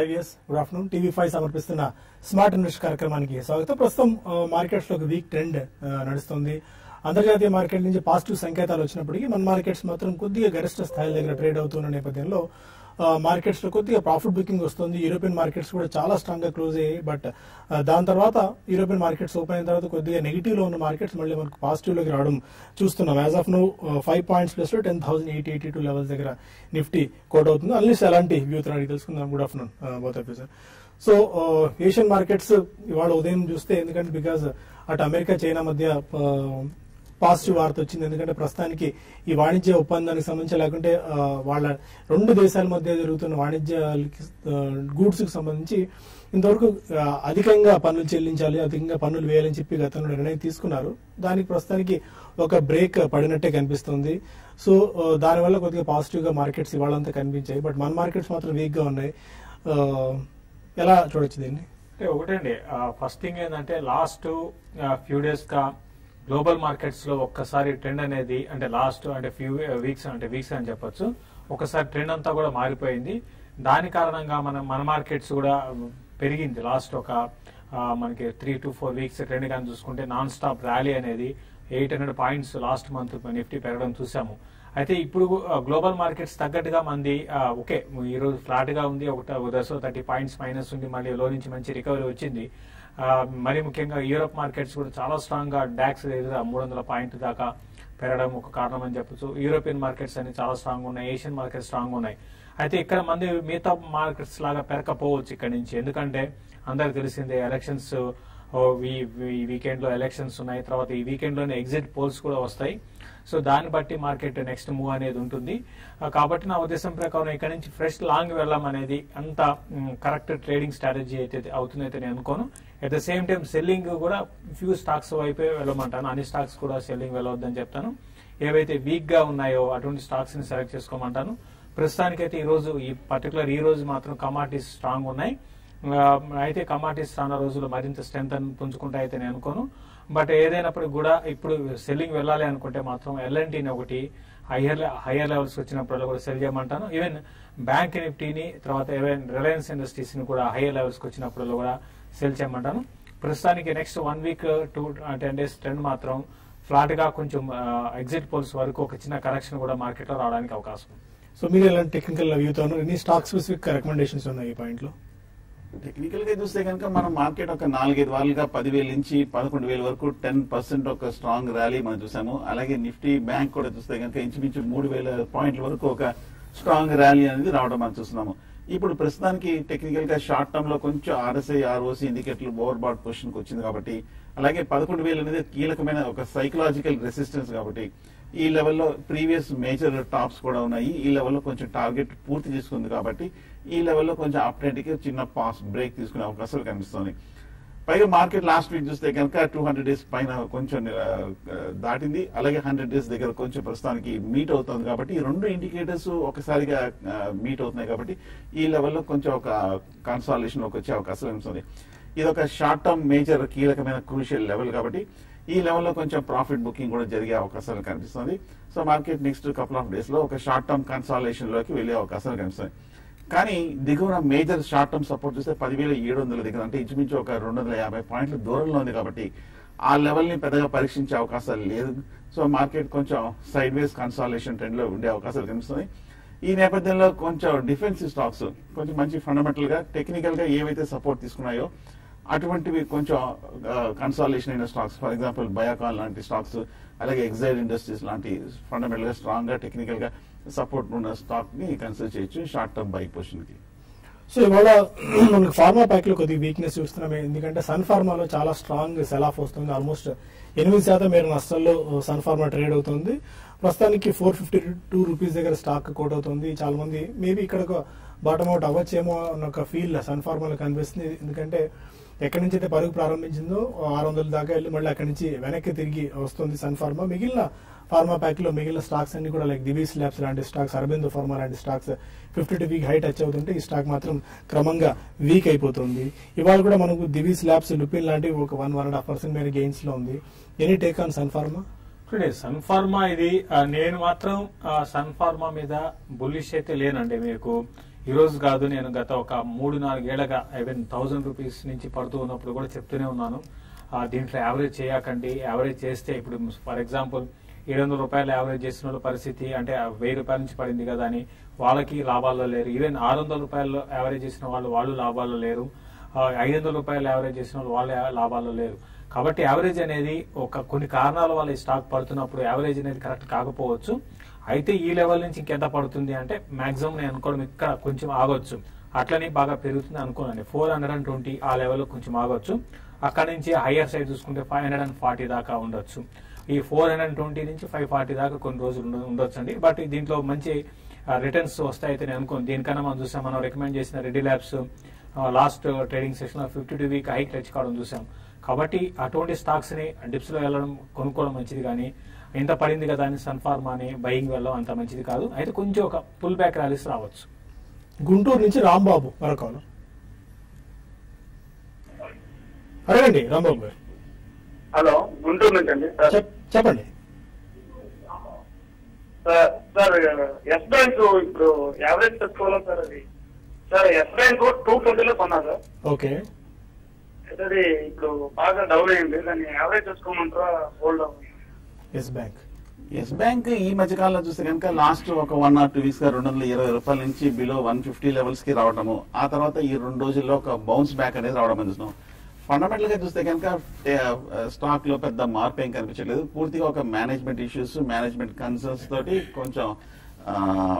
Five years good afternoon TV five సమర్పిస్తున్న smart invest కార్యక్రమానికి స్వాగతం ప్రస్తుతం మార్కెట్స్ లో ఒక వీక్ ట్రెండ్ నడుస్తుంది అంతర్జాతీయ మార్కెట్ నుంచి పాజిటివ్ సంకేతాలు వచ్చినప్పటికీ మన మార్కెట్స్ మాత్రం కొద్దిగా గరిష్ట స్థాయిల దగ్గర ట్రేడ్ అవుతున్న నేపథ్యంలో మార్కెట్స్ లో కొద్దిగా ప్రాఫిట్ బుకింగ్ వస్తుంది యూరోపియన్ మార్కెట్స్ కూడా చాలా స్ట్రాంగ్ గా క్లోజ్ అయ్యాయి బట్ దాని తర్వాత యూరోపియన్ మార్కెట్స్ ఓపెన్ అయిన తర్వాత కొద్దిగా నెగిటివ్ లో ఉన్న మార్కెట్స్ మళ్ళీ మనకు పాజిటివ్ లోకి రావడం చూస్తున్నాం as of now five points plus లో ten thousand eighty eighty two levels దగ్గర నిఫ్టీ కోట్ అవుతుంది అన్లీస్ ఎలాంటి వ్యూ అడిగి తెలుసుకుందాం good afternoon both of sir so Asian markets ఇవాళ ఉదయం చూస్తే ఎందుకంటే బికాస్ అటు అమెరికా చైనా మధ్య పాజిటివ్ వార్త వచ్చింది ఎందుకంటే ప్రస్తుతానికి ఈ వాణిజ్య ఒప్పందానికి సంబంధించి లేకుంటే ఆ, వాళ్ళ రెండు దేశాల మధ్య జరుగుతున్న వాణిజ్య గూడ్స్ కి సంబంధించి ఇంతవరకు ఆ, అధికంగా పన్నులు చెల్లించాలి అధికంగా పన్నులు వేయాలని చెప్పి గతంలో నిర్ణయం తీసుకున్నారు దానికి ప్రస్తుతానికి ఒక బ్రేక్ పడినట్టే కనిపిస్తుంది సో ఆ, దానివల్ల కొద్దిగా పాజిటివ్ గా మార్కెట్స్ ఇవాళంతా కనిపించాయి బట్ మన మార్కెట్స్ మాత్రం వీక్ గా ఉన్నాయి ఆ, ఎలా చూడొచ్చు దీన్ని అంటే ఒకటండి ఫస్ట్ థింగ్ ఏంటంటే లాస్ట్ ఫ్యూ డేస్ గా గ్లోబల్ మార్కెట్స్ లో ఒక్కసారి ట్రెండ్ అనేది అంటే లాస్ట్ అంటే ఫ్యూ వీక్స్ అంటే వీక్స్ అని చెప్పొచ్చు ఒకసారి ట్రెండ్ అంతా కూడా మారిపోయింది దాని కారణంగా మన మన మార్కెట్స్ కూడా పెరిగింది లాస్ట్ ఒక ఆ, మనకి three to four weeks trend కానీ చూసుకుంటే నాన్ స్టాప్ ర్యాలీ అనేది eight hundred points last month Nifty పెరగడం చూసాము అయితే ఇప్పుడు గ్లోబల్ మార్కెట్స్ తగ్గట్టుగా మంది ఆ, ఓకే ఈ రోజు ఫ్లాట్ గా ఉంది ఒక దశ థర్టీ పాయింట్స్ మైనస్ ఉంది మళ్ళీ లో నుంచి మంచి రికవరీ వచ్చింది ఆ, మరి ముఖ్యంగా యూరోప్ మార్కెట్స్ కూడా చాలా స్ట్రాంగ్ గా డాక్స్ ఎదురు మూడు వందల పాయింట్ దాకా పెరగడం ఒక కారణం అని చెప్పొచ్చు యూరోపియన్ మార్కెట్స్ అన్ని చాలా స్ట్రాంగ్ ఉన్నాయి ఏషియన్ మార్కెట్స్ స్ట్రాంగ్ ఉన్నాయి అయితే ఇక్కడ మంది మిగతా మార్కెట్స్ లాగా పెరగకపోవచ్చు ఇక్కడ నుంచి ఎందుకంటే అందరికి తెలిసిందే ఎలక్షన్స్ ఈ వీకెండ్ లో ఎలక్షన్స్ ఉన్నాయి తర్వాత ఈ వీకెండ్ లోనే ఎగ్జిట్ పోల్స్ కూడా వస్తాయి సో దాన్ని బట్టి మార్కెట్ నెక్స్ట్ మూవ్ అనేది ఉంటుంది ఆ, కాబట్టి నా ఉద్దేశం ప్రకారం ఇక్కడ నుంచి ఫ్రెష్ లాంగ్ వెళ్ళడం అనేది అంత కరెక్ట్ ట్రేడింగ్ స్ట్రాటజీ అయితే అవుతుందైతే నేను అనుకోను at the same time selling కూడా ఫ్యూ స్టాక్స్ వైపే వెళ్ళమంటాను అన్ని స్టాక్స్ కూడా సెల్లింగ్ వెళ్ళవద్దని చెప్తాను ఏవైతే వీక్ గా ఉన్నాయో అటువంటి స్టాక్స్ ని సెలెక్ట్ చేసుకోమంటాను ప్రస్తుతానికైతే ఈ రోజు ఈ పర్టికులర్ ఈ రోజు మాత్రం కమాడిటీస్ స్ట్రాంగ్ ఉన్నాయి ఆ, అయితే కమాడిటీస్ రానున్న రోజుల్లో మరింత స్ట్రెంత్ పుంజుకుంటా అయితే నేను అనుకోను బట్ ఏదైనప్పటికీ కూడా ఇప్పుడు సెల్లింగ్ వెళ్ళాలి అనుకుంటే మాత్రం ఎల్ఎన్టీని ఒకటి హైయర్ హైయర్ లెవెల్స్ వచ్చినప్పుడు కూడా సెల్ చేయమంటాను ఈవెన్ బ్యాంక్ నిఫ్టీని తర్వాత ఈవెన్ రిలయన్స్ ఇండస్ట్రీస్ ని కూడా హైయర్ లెవెల్స్ వచ్చినప్పుడు కూడా సెల్ చేయమంటాను ప్రస్తుతానికి next one week to ten days trend మాత్రం ఫ్లాట్ గా కొంచెం ఎగ్జిట్ పోల్స్ వరకు ఒక చిన్న కరెక్షన్ కూడా మార్కెట్ లో రావడానికి అవకాశం ఉంది సో మీరు ఎలాంటి టెక్నికల్ వ్యూతో ఎన్ని స్టాక్ స్పెసిఫిక్ రికమెండేషన్స్ ఉన్నాయి ఈ పాయింట్ లో టెక్నికల్ గా చూస్తే కనుక మనం మార్కెట్ ఒక నాలుగైదు వారాలుగా పదివేల నుంచి పదకొండు వేల వరకు టెన్ పర్సెంట్ ఒక స్ట్రాంగ్ ర్యాలీ మనం చూసాము అలాగే నిఫ్టీ బ్యాంక్ కూడా చూస్తే కనుక ఇంచుమించు మూడు వేల పాయింట్ల వరకు ఒక స్ట్రాంగ్ ర్యాలీ అనేది రావడం మనం చూస్తున్నాము ఇప్పుడు ప్రస్తుతానికి టెక్నికల్ గా షార్ట్ టర్మ్ లో కొంచెం ఆర్ఎస్ఐ ఆర్ఓసి ఇండికేటర్లు ఓవర్ బాట్ పొజిషన్ కి వచ్చింది కాబట్టి అలాగే పదకొండు వేలు అనేది కీలకమైన ఒక సైకలాజికల్ రెసిస్టెన్స్ కాబట్టి ఈ లెవెల్లో ప్రీవియస్ మేజర్ టాప్స్ కూడా ఉన్నాయి ఈ లెవెల్లో కొంచెం టార్గెట్ పూర్తి చేసుకుంది కాబట్టి ఈ లెవెల్లో కొంచెం అప్డేట్ కి చిన్న పాస్ బ్రేక్ తీసుకునే అవకాశాలు కనిపిస్తుంది పైగా మార్కెట్ లాస్ట్ వీక్ చూస్తే కనుక టూ హండ్రెడ్ డేస్ పైన కొంచెం ఆ, ఆ, దాటింది అలాగే హండ్రెడ్ డేస్ దగ్గర కొంచెం ప్రస్తుతానికి మీట్ అవుతుంది కాబట్టి ఈ రెండు ఇండికేటర్స్ ఒకసారిగా మీట్ అవుతున్నాయి కాబట్టి ఈ లెవెల్లో కొంచెం ఒక కన్సాలేషన్ వచ్చే అవకాశం కనిపిస్తుంది ఇది ఒక షార్ట్ టర్మ్ మేజర్ కీలకమైన క్రూషియల్ లెవెల్ కాబట్టి ఈ లెవెల్లో కొంచెం ప్రాఫిట్ బుకింగ్ కూడా జరిగే అవకాశాలు కనిపిస్తుంది so market next couple of days లో ఒక షార్ట్ టర్మ్ కన్సాలేషన్ లోకి వెళ్లే అవకాశాలు కనిపిస్తాయి కానీ దిగువన మేజర్ షార్ట్ టర్మ్ సపోర్ట్ చూస్తే పదివేల ఏడు వందల దగ్గర అంటే ఇంచుమించు ఒక రెండు వందల యాభై పాయింట్ల దూరంలో ఉంది కాబట్టి ఆ లెవెల్ ని పెద్దగా పరీక్షించే అవకాశాలు లేదు సో మార్కెట్ కొంచెం సైడ్ వేస్ కన్సాలేషన్ ట్రెండ్ లో ఉండే అవకాశాలు కనిపిస్తుంది ఈ నేపథ్యంలో కొంచెం డిఫెన్సివ్ స్టాక్స్ కొంచెం మంచి ఫండమెంటల్ గా టెక్నికల్ గా ఏవైతే సపోర్ట్ తీసుకున్నాయో అటువంటివి కొంచెం కన్సాలేషన్ అయిన స్టాక్స్ ఫర్ ఎగ్జాంపుల్ బయాకాన్ లాంటి స్టాక్స్ అలాగే ఎగ్జైడ్ ఇండస్ట్రీస్ లాంటి ఫండమెంటల్ గా స్ట్రాంగ్ గా టెక్నికల్ గా సపోర్ట్ ఉన్న స్టాక్ ని కన్సిడర్ చేయొచ్చు షార్ట్ టర్మ్ బై పొజిషన్ కి సో ఇవాళ మనకి ఫార్మా ప్యాక్ లో కొద్దిగా వీక్నెస్ చూస్తున్నాం ఎందుకంటే సన్ ఫార్మాలో చాలా స్ట్రాంగ్ సెల్ ఆఫ్ వస్తుంది ఆల్మోస్ట్ ఎనిమిది శాతం మేర నష్టాల్లో సన్ ఫార్మా ట్రేడ్ అవుతుంది ప్రస్తుతానికి ఫోర్ ఫిఫ్టీ టూ రూపీస్ దగ్గర స్టాక్ కోట్ అవుతుంది చాలా మంది మేబీ ఇక్కడ ఒక బాటమ్ అవుట్ అవ్వచ్చేమో అన్న ఒక ఫీల్ సన్ ఫార్మాలో కనిపిస్తుంది ఎందుకంటే ఎక్కడి నుంచి అయితే పరుగు ప్రారంభించిందో ఆరు వందల దాకా వెళ్ళి మళ్ళీ అక్కడి నుంచి వెనక్కి తిరిగి వస్తుంది సన్ ఫార్మా మిగిలిన ఫార్మా ప్యాక్ లో మిగిలిన స్టాక్స్ అన్ని కూడా లైక్ దివీస్ ల్యాబ్స్ లాంటి స్టాక్స్ అరబిందో ఫార్మా లాంటి stocks fifty two week high touch అవుతుంటే ఈ స్టాక్ మాత్రం క్రమంగా వీక్ అయిపోతుంది ఇవాళ కూడా మనకు దివీస్ ల్యాబ్స్ లుపిన్ లాంటివి ఒక one one and half percent మీద గెయిన్స్ లో ఉంది any take on Sun Pharma చూడండి సన్ ఫార్మా ఇది ఆ, నేను మాత్రం ఆ, సన్ ఫార్మా మీద బుల్లిష్ అయితే లేనండి మీకు ఈ రోజు కాదు నేను గత ఒక మూడు నాలుగేళ్లగా ఈవెన్ థౌసండ్ రూపీస్ నుంచి పడుతూ ఉన్నప్పుడు కూడా చెప్తూనే ఉన్నాను ఆ, దీంట్లో యావరేజ్ చేయకండి యావరేజ్ చేస్తే ఇప్పుడు ఫర్ ఎగ్జాంపుల్ ఏడు వందల రూపాయలు యావరేజ్ చేసిన వాళ్ళ పరిస్థితి అంటే ఆ వెయ్యి రూపాయల నుంచి పడింది కదా అని వాళ్ళకి లాభాల్లో లేరు ఈవెన్ ఆరు వందల రూపాయలు యావరేజ్ చేసిన వాళ్ళు వాళ్ళు లాభాల్లో లేరు ఆ, ఐదు వందల రూపాయలు యావరేజ్ చేసిన వాళ్ళు వాళ్ళ లాభాల్లో లేరు కాబట్టి యావరేజ్ అనేది ఒక కొన్ని కారణాల వల్ల ఈ స్టాక్ పడుతున్నప్పుడు యావరేజ్ అనేది కరెక్ట్ కాకపోవచ్చు అయితే ఈ లెవెల్ నుంచి ఇంకెంత పడుతుంది అంటే మాక్సిమం నేను అనుకోవడం ఇక్కడ కొంచెం ఆగొచ్చు అట్లనే బాగా పెరుగుతుంది అనుకోనండి ఫోర్ హండ్రెడ్ అండ్ ట్వంటీ ఆ లెవెల్లో కొంచెం ఆగొచ్చు అక్కడ నుంచి హయ్యర్ సైడ్ చూసుకుంటే ఫైవ్ హండ్రెడ్ అండ్ ఫార్టీ దాకా ఉండొచ్చు ఈ ఫోర్ హండ్రెడ్ అండ్ ట్వంటీ నుంచి ఫైవ్ ఫార్టీ దాకా కొన్ని రోజులు ఉండ- ఉండొచ్చు అండి బట్ దీంట్లో మంచి రిటర్న్స్ వస్తాయితే నేను అనుకోను దీనికన్నా మనం చూసాం మనం రికమెండ్ చేసిన Reddy labs last trading session లో ఫిఫ్టీ టూ వీక్ హైక్ టచ్ కావడం చూసాం కాబట్టి అటువంటి స్టాక్స్ ని డిప్స్ లో వెళ్ళడం కొనుక్కోవడం మంచిది కానీ ఎంత పడింది కదా అని సన్ఫార్మా అని బయింగ్ వెళ్ళడం అంత మంచిది కాదు అయితే కొంచెం ఒక పుల్ బ్యాక్ ర్యాలీస్ రావచ్చు గుంటూరు నుంచి రాంబాబు మరొక వాళ్ళు. అడగండి రాంబాబు గారు హలో గుంటూరు నుంచి అండి సార్ చెప్- చెప్పండి సార్ సార్ ఎస్ బ్యాంక్ ఇప్పుడు యావరేజ్ తెచ్చుకోవాలా సార్ అది సార్ ఎస్ బ్యాంక్ టూ ట్వంటీలో కొన్నా సార్ ఓకే అయితే అది ఇప్పుడు బాగా డౌన్ అయింది దాన్ని యావరేజ్ తెచ్చుకోమంటారా హోల్డ్ అవ్వాలి ఎస్ బ్యాంక్ ఎస్ బ్యాంక్ ఈ మధ్య కాలంలో చూస్తే కనుక లాస్ట్ ఒక వన్ ఆర్ టూ వీక్స్ గా రెండు వందల ఇరవై రూపాయల నుంచి బిలో వన్ ఫిఫ్టీ లెవెల్స్ కి రావడము ఆ తర్వాత ఈ రెండు రోజుల్లో ఒక బౌన్స్ బ్యాక్ అనేది రావడం అని చూస్తున్నాం ఫండమెంటల్ గా చూస్తే కనుక స్టాక్ లో పెద్ద మార్పు ఏం కనిపించట్లేదు పూర్తిగా ఒక మేనేజ్మెంట్ ఇష్యూస్ మేనేజ్మెంట్ కన్సర్న్స్ తోటి కొంచెం ఆ,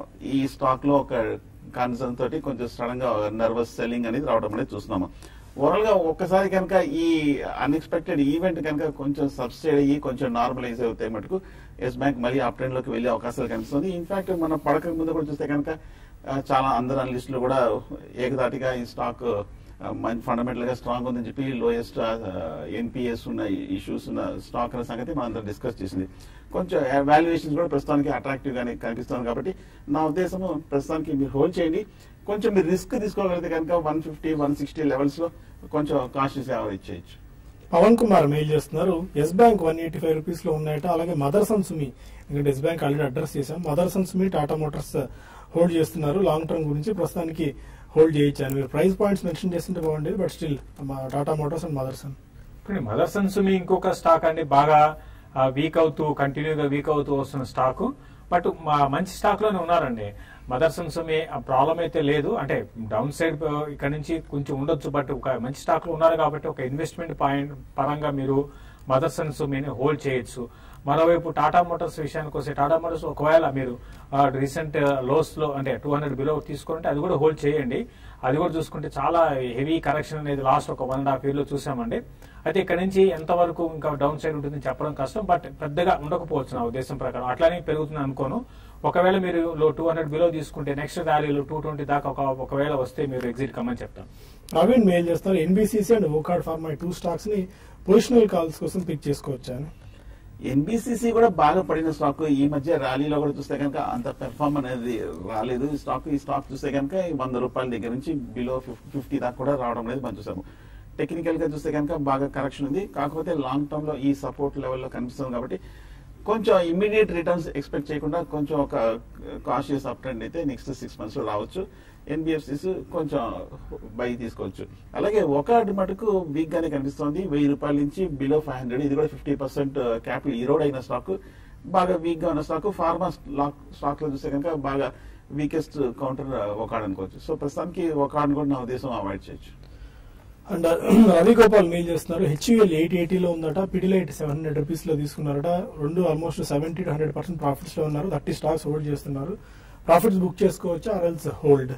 ఈ స్టాక్ లో ఒక కన్సర్న్ తోటి కొంచెం సడన్ గా నర్వస్ సెల్లింగ్ అనేది రావడం అనేది చూస్తున్నాము ఓవరాల్ గా ఒక్కసారి కనుక ఈ అన్ఎక్స్పెక్టెడ్ ఈవెంట్ కనుక కొంచెం సబ్సిడీ అయ్యి కొంచెం నార్మలైజ్ అవుతే మటుకు ఎస్ బ్యాంక్ మళ్ళీ అప్ ట్రెండ్ లోకి వెళ్లే అవకాశాలు కనిపిస్తుంది ఇన్ఫాక్ట్ మన పడక ముందు కూడా చూస్తే కనుక ఆ, చాలా అందరు అనలిస్టులు కూడా ఏకదాటిగా ఈ స్టాక్ ఆ, మంచి ఫండమెంటల్ గా స్ట్రాంగ్ ఉందని చెప్పి లోయెస్ట్ ఎన్పిఎస్ ఉన్న ఇష్యూస్ ఉన్న స్టాక్ అనే సంగతి మనం డిస్కస్ చేసింది కొంచెం వాల్యుయేషన్స్ కూడా ప్రస్తుతానికి అట్రాక్టివ్ గానే కనిపిస్తుంది కాబట్టి నా ఉద్దేశం ప్రస్తుతానికి మీరు హోల్డ్ చేయండి కొంచెం మీరు రిస్క్ తీసుకోగలిగితే కనుక one fifty one sixty levels లో కొంచెం కాషియస్ యావరేజ్ చేయొచ్చు పవన్ కుమార్ మెయిల్ చేస్తున్నారు Yes bank one eighty five rupees లో ఉన్నాయట అలాగే మదర్సన్ సుమి ఎందుకంటే ఎస్ బ్యాంక్ ఆల్రెడీ అడ్రస్ చేశాం Motherson Sumi Tata Motors hold చేస్తున్నారు లాంగ్ టర్మ్ గురించి ప్రస్తుతానికి హోల్డ్ చేయొచ్చాను మీరు ప్రైస్ పాయింట్స్ మెన్షన్ చేస్తుంటే బాగుండేది but still Tata Motors and Motherson ఇప్పుడు మదర్సన్స్ మీ ఇంకొక స్టాక్ అండి బాగా వీక్ అవుతూ కంటిన్యూగా వీక్ అవుతూ వస్తున్న స్టాక్ బట్ మా మంచి స్టాక్ లోనే ఉన్నారండి మదర్సన్స్ మీ ప్రాబ్లం అయితే లేదు అంటే డౌన్ సైడ్ ఇక్కడ నుంచి కొంచెం ఉండొచ్చు బట్ ఒక మంచి స్టాక్ లో ఉన్నారు కాబట్టి ఒక ఇన్వెస్ట్మెంట్ పాయింట్ పరంగా మీరు మదర్సన్స్ మీని హోల్డ్ చేయొచ్చు మరోవైపు టాటా మోటార్స్ విషయానికి వస్తే టాటా మోటార్స్ ఒకవేళ మీరు రీసెంట్ లోస్ లో అంటే టూ హండ్రెడ్ బిలో తీసుకుంటే అది కూడా హోల్డ్ చేయండి అది కూడా చూసుకుంటే చాలా హెవీ కరెక్షన్ అనేది లాస్ట్ ఒక వన్ అండ్ హాఫ్ ఇయర్ లో చూసామండి అయితే ఇక్కడ నుంచి ఎంతవరకు ఇంకా డౌన్ సైడ్ ఉంటుంది చెప్పడం కష్టం బట్ పెద్దగా ఉండకపోవచ్చు నా ఉద్దేశం ప్రకారం అట్లానే పెరుగుతుంది అనుకోను ఒకవేళ మీరు లో టూ హండ్రెడ్ బిలో తీసుకుంటే నెక్స్ట్ వాల్యూలో టూ ట్వంటీ దాకా ఒక ఒకవేళ వస్తే మీరు ఎగ్జిట్ కమ్మని చెప్తాను ప్రవీణ్ మెయిల్ చేస్తారు NBCC and Wockhardt pharma two stocks ని పొజిషనల్ కాల్స్ కోసం పిక్ చేసుకోవచ్చాను ఎన్బిసిసి కూడా బాగా పడిన స్టాక్ ఈ మధ్య ర్యాలీలో కూడా చూస్తే కనుక అంత పెర్ఫార్మ్ అనేది రాలేదు ఈ స్టాక్ ఈ స్టాక్ చూస్తే కనుక ఈ వంద రూపాయల దగ్గర నుంచి బిలో ఫిఫ్టీ దాకా కూడా రావడం అనేది మనం చూసాము టెక్నికల్ గా చూస్తే కనుక బాగా కరెక్షన్ ఉంది కాకపోతే లాంగ్ టర్మ్ లో ఈ సపోర్ట్ లెవెల్లో కనిపిస్తుంది కాబట్టి కొంచెం ఇమ్మీడియట్ రిటర్న్స్ ఎక్స్పెక్ట్ చేయకుండా కొంచెం ఒక కాషియస్ అప్ ట్రెండ్ అయితే నెక్స్ట్ సిక్స్ మంత్స్ లో రావచ్చు ఎన్బిఎఫ్సిస్ కొంచెం బై తీసుకోవచ్చు అలాగే ఒక మటుకు వీక్ గానే కనిపిస్తోంది వెయ్యి రూపాయల నుంచి బిలో ఫైవ్ హండ్రెడ్ ఇది కూడా ఫిఫ్టీ పర్సెంట్ క్యాపిటల్ ఈరోడ్ అయిన స్టాక్ బాగా వీక్ గా ఉన్న స్టాక్ ఫార్మా స్టాక్ లో చూస్తే కనుక బాగా వీకెస్ట్ కౌంటర్ ఒక అనుకోవచ్చు సో ప్రస్తుతానికి ఒక కూడా నా ఉద్దేశం అవాయిడ్ చేయొచ్చు అండ్ రవి గోపాల్ మెయిల్ చేస్తున్నారు హెచ్యుఎల్ ఎయిట్ ఎయిటీలో ఉందట పిడిలైట్ సెవెన్ హండ్రెడ్ రూపీస్ లో తీసుకున్నారట రెండు almost seventy to hundred percent profits లో ఉన్నారు థర్టీ స్టాక్స్ హోల్డ్ చేస్తున్నారు ప్రాఫిట్స్ బుక్ చేసుకోవచ్చు ఆర్ఎల్స్ హోల్డ్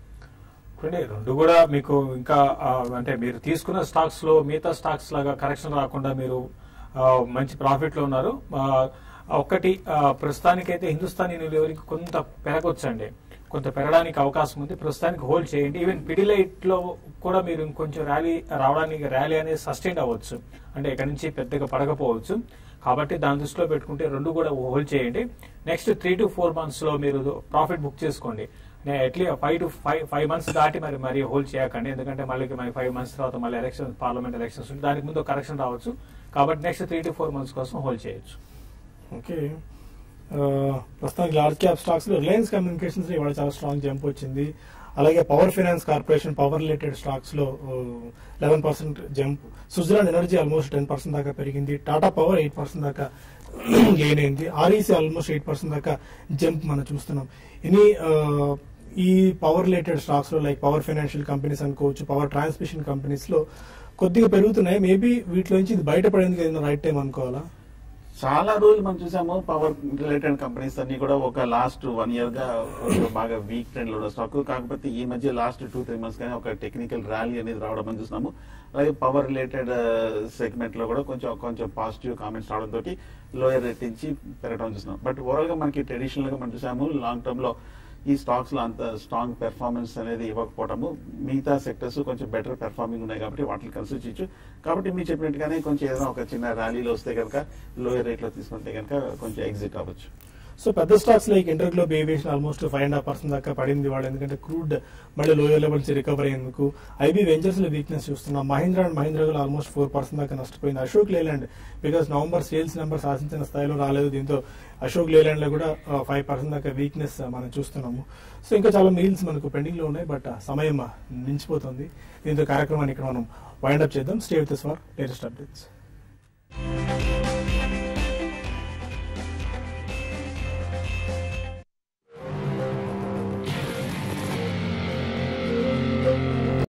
చూడండి రెండు కూడా మీకు ఇంకా ఆ, అంటే మీరు తీసుకున్న స్టాక్స్ లో మిగతా స్టాక్స్ లాగా కరెక్షన్ రాకుండా మీరు ఆ, మంచి ప్రాఫిట్ లో ఉన్నారు ఆ, ఒక్కటి ఆ, ప్రస్తుతానికైతే హిందుస్థాన్ యూనిలివరీకి కొంత పెరగొచ్చండి కొంత పెరగడానికి అవకాశం ఉంది ప్రస్తుతానికి హోల్డ్ చేయండి ఈవెన్ పిడిలైట్ లో కూడా మీరు ఇంకొంచెం ర్యాలీ రావడానికి ర్యాలీ అనేది సస్టైన్ అవ్వచ్చు అంటే ఇక్కడ నుంచి పెద్దగా పడకపోవచ్చు కాబట్టి దాని దృష్టిలో పెట్టుకుంటే రెండు కూడా హోల్డ్ చేయండి next three to four months లో మీరు ప్రాఫిట్ బుక్ చేసుకోండి at least five to five five months దాటి మరి మరి హోల్డ్ చేయకండి ఎందుకంటే మళ్ళీ మరి ఫైవ్ మంత్స్ తర్వాత మళ్ళీ ఎలక్షన్ పార్లమెంట్ ఎలక్షన్స్ ఉంది దానికి ముందు కరెక్షన్ రావచ్చు కాబట్టి next three to four months కోసం హోల్డ్ చేయొచ్చు ఓకే ఆ, ప్రస్తుతానికి లార్జ్ క్యాప్ స్టాక్స్ లో రిలయన్స్ కమ్యూనికేషన్స్ లో ఇవాళ చాలా స్ట్రాంగ్ జంప్ వచ్చింది అలాగే power finance corporation power related stocks లో eleven percent jump Suzlon energy almost ten percent దాకా పెరిగింది టాటా పవర్ ఎయిట్ పర్సెంట్ దాకా గెయిన్ అయింది ఆర్ఈసీ ఆల్మోస్ట్ ఎయిట్ పర్సెంట్ దాకా జంప్ మనం చూస్తున్నాం ఎనీ ఈ పవర్ రిలేటెడ్ స్టాక్స్ లో లైక్ పవర్ ఫైనాన్షియల్ కంపెనీస్ అనుకోవచ్చు పవర్ ట్రాన్స్మిషన్ కంపెనీస్ లో కొద్దిగా పెరుగుతున్నాయి మేబీ వీటిలోంచి ఇది బయటపడేందుకు ఏదైనా రైట్ టైం అనుకోవాలా చాలా రోజులు మనం చూసాము పవర్ రిలేటెడ్ కంపెనీస్ అన్ని కూడా ఒక లాస్ట్ వన్ ఇయర్ గా ఒక బాగా వీక్ ట్రెండ్ లో ఉన్న స్టాక్ కాకపోతే ఈ మధ్య లాస్ట్ టూ త్రీ మంత్స్ కానీ ఒక టెక్నికల్ ర్యాలీ అనేది రావడం మనం చూస్తున్నాము అలాగే పవర్ రిలేటెడ్ సెగ్మెంట్ లో కూడా కొంచెం కొంచెం పాజిటివ్ కామెంట్స్ రావడం తోటి లోయర్ రేట్ నుంచి పెరగడం చూస్తున్నాం బట్ ఓవరాల్ గా మనకి ట్రెడిషనల్ గా మనం చూసాము లాంగ్ టర్మ్ లో ఈ స్టాక్స్ లో అంత స్ట్రాంగ్ పెర్ఫార్మెన్స్ అనేది ఇవ్వకపోవడము మిగతా సెక్టర్స్ కొంచెం బెటర్ పెర్ఫార్మింగ్ ఉన్నాయి కాబట్టి వాటిని కన్సిడర్ చేయొచ్చు కాబట్టి మీరు చెప్పినట్టుగానే కొంచెం ఏదైనా ఒక చిన్న ర్యాలీలో వస్తే కనుక లోయర్ రేట్ లో తీసుకుంటే కనుక కొంచెం ఎగ్జిట్ అవ్వచ్చు సో పెద్ద stocks like InterGlobe Aviation almost five and half percent దాకా పడింది వాళ్ళు ఎందుకంటే క్రూడ్ మళ్ళీ లోయర్ లెవెల్స్ రికవర్ అయ్యేందుకు ఐబీ వెంచర్స్ లో వీక్నెస్ చూస్తున్నాం మహీంద్రా అండ్ మహీంద్రా కూడా ఆల్మోస్ట్ ఫోర్ పర్సెంట్ దాకా నష్టపోయింది Ashok Leyland because November sales numbers ఆశించిన స్థాయిలో రాలేదు దీంతో అశోక్ లేలాండ్ లో కూడా ఫైవ్ పర్సెంట్ దాకా వీక్నెస్ మనం చూస్తున్నాము సో ఇంకా చాలా మెయిల్స్ మనకు పెండింగ్ లో ఉన్నాయి బట్ సమయం మించిపోతుంది దీంతో కార్యక్రమాన్ని ఇక్కడ మనం వైండప్ చేద్దాం stay with for latest updates